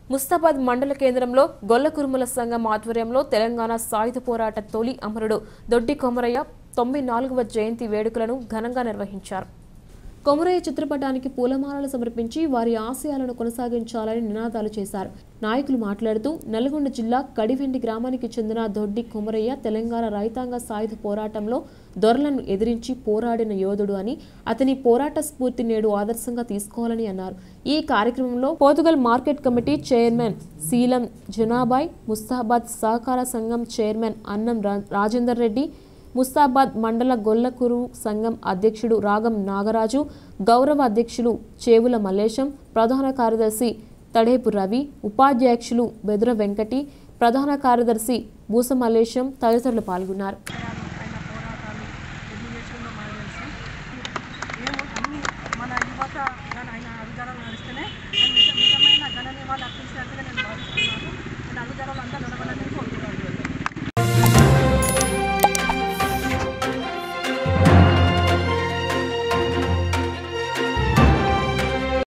ముస్తాబాద్ మండల కేంద్రంలో గొల్ల కురుమల సంఘం ఆధ్వర్యంలో తెలంగాణ సాయుధ పోరాట తొలి అమరుడు దొడ్డి కొమరయ్య తొంభై నాలుగవ జయంతి వేడుకలను ఘనంగా నిర్వహించారు కొమరయ్య చిత్రపటానికి పూలమాలలు సమర్పించి వారి ఆశయాలను కొనసాగించాలని నినాదాలు చేశారు నాయకులు మాట్లాడుతూ నల్గొండ జిల్లా కడివెండి గ్రామానికి చెందిన దొడ్డి కొమరయ్య తెలంగాణ రైతాంగ సాయుధ పోరాటంలో దొరలను ఎదిరించి పోరాడిన యోధుడు అని అతని పోరాట స్ఫూర్తి నేడు ఆదర్శంగా తీసుకోవాలని అన్నారు ఈ కార్యక్రమంలో Pothugal market committee chairman Seelam Janabai Mustabad సహకార సంఘం చైర్మన్ అన్నం రా- రాజేందర్ రెడ్డి ముస్తాబాద్ మండల గొల్లకురు సంఘం అధ్యక్షుడు రాగం నాగరాజు గౌరవ అధ్యక్షులు చేవుల మల్లేశం ప్రధాన కార్యదర్శి తడేపు రవి ఉపాధ్యక్షులు బెదుర వెంకటి ప్రధాన కార్యదర్శి బూస మల్లేశం తదితరులు పాల్గొన్నారు